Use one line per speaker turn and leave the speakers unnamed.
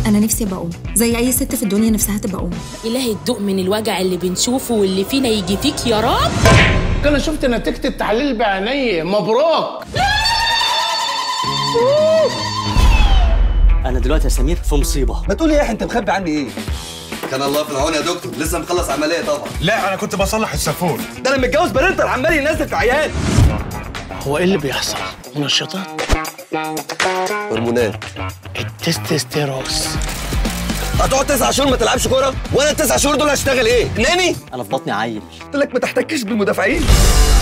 انا نفسي ابقى ام زي اي ست في الدنيا نفسها تبقى ام
إلهي تدوق من الوجع اللي بنشوفه واللي فينا يجي فيك يا رب
انا شفت نتيجه التحليل بعيني مبروك
انا دلوقتي يا سمير في مصيبه
ما تقول ايه انت مخبي عني ايه
كان الله في العون يا دكتور لسه مخلص عمليه طبعا
لا انا كنت بصلح السافون
ده انا متجوز برنتر عمال ينزل في عيال
هو ايه اللي بيحصل منشطات
هرمونات
التستوستيروس
هتقعد تسع شهور ما تلعبش كوره وانا التسع شهور دول هشتغل ايه ناني
انا في بطني عيل
قلت لك ما تحتكش بالمدافعين